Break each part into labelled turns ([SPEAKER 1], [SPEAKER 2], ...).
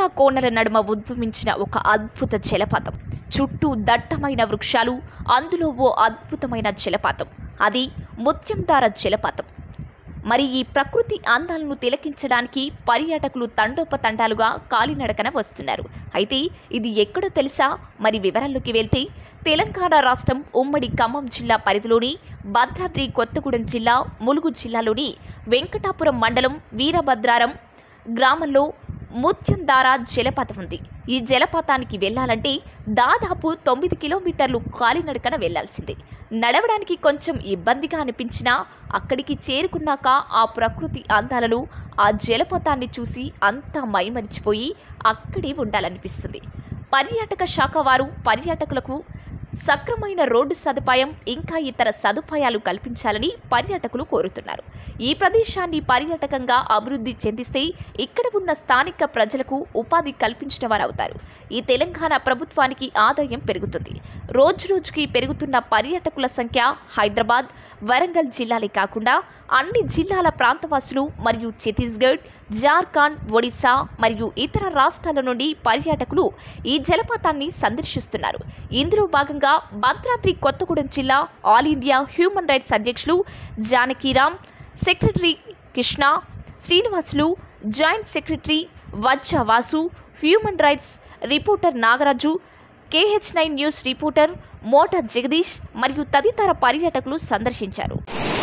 [SPEAKER 1] కోనల నడుమ ఉద్భవించిన ఒక అద్భుత జలపాతం చుట్టూ దట్టమైన వృక్షాలు అందులో ఓ అద్భుతమైన జలపాతం అది ముత్యందార జలపాతం మరి ఈ ప్రకృతి అందాలను తిలకించడానికి పర్యాటకులు తండోపతండాలుగా కాలినడకన వస్తున్నారు అయితే ఇది ఎక్కడో తెలుసా మరి వివరాల్లోకి వెళ్తే తెలంగాణ రాష్ట్రం ఉమ్మడి ఖమ్మం జిల్లా పరిధిలోని భద్రాద్రి కొత్తగూడెం జిల్లా ములుగు జిల్లాలోని వెంకటాపురం మండలం వీరభద్రారం గ్రామంలో ముత్యందార జలపాతం ఉంది ఈ జలపాతానికి వెళ్ళాలంటే దాదాపు తొమ్మిది కిలోమీటర్లు కాలినడకన వెళ్లాల్సిందే నడవడానికి కొంచెం ఇబ్బందిగా అనిపించినా అక్కడికి చేరుకున్నాక ఆ ప్రకృతి అందాలను ఆ జలపాతాన్ని చూసి అంతా మైమరిచిపోయి అక్కడే ఉండాలనిపిస్తుంది పర్యాటక శాఖ వారు పర్యాటకులకు సక్రమైన రోడ్డు సదుపాయం ఇంకా ఇతర సదుపాయాలు కల్పించాలని పర్యాటకులు కోరుతున్నారు ఈ ప్రదేశాన్ని పర్యాటకంగా అభివృద్ధి చెందిస్తే ఇక్కడ ఉన్న స్థానిక ప్రజలకు ఉపాధి కల్పించిన వారవుతారు ఈ తెలంగాణ ప్రభుత్వానికి ఆదాయం పెరుగుతుంది రోజురోజుకి పెరుగుతున్న పర్యాటకుల సంఖ్య హైదరాబాద్ వరంగల్ జిల్లాలే కాకుండా అన్ని జిల్లాల ప్రాంతవాసులు మరియు ఛత్తీస్గఢ్ జార్ఖండ్ ఒడిశా మరియు ఇతర రాష్ట్రాల నుండి పర్యాటకులు ఈ జలపాతాన్ని సందర్శిస్తున్నారు ఇందులో భాగంగా భద్రాద్రి కొత్తగూడెం జిల్లా ఆల్ ఇండియా హ్యూమన్ రైట్స్ అధ్యక్షులు Janakiram secretary Krishna Srinivasulu joint secretary Vajja Vasu human rights reporter Nagaraju KH nine news reporter Mota Jagadeesh మరియు తదితర పర్యాటకులు సందర్శించారు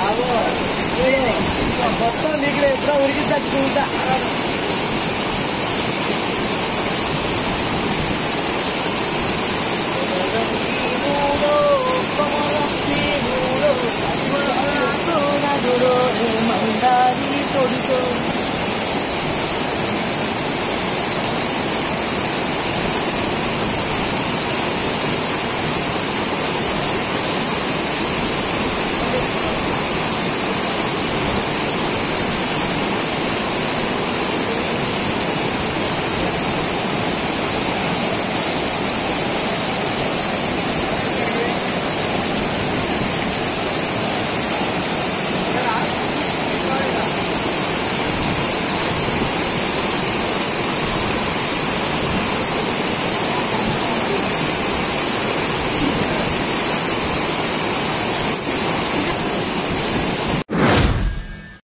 [SPEAKER 2] మొత్తం నీకు ఎప్పుడో ఉరికి తట్టుకుంటా మందారి కొడుకో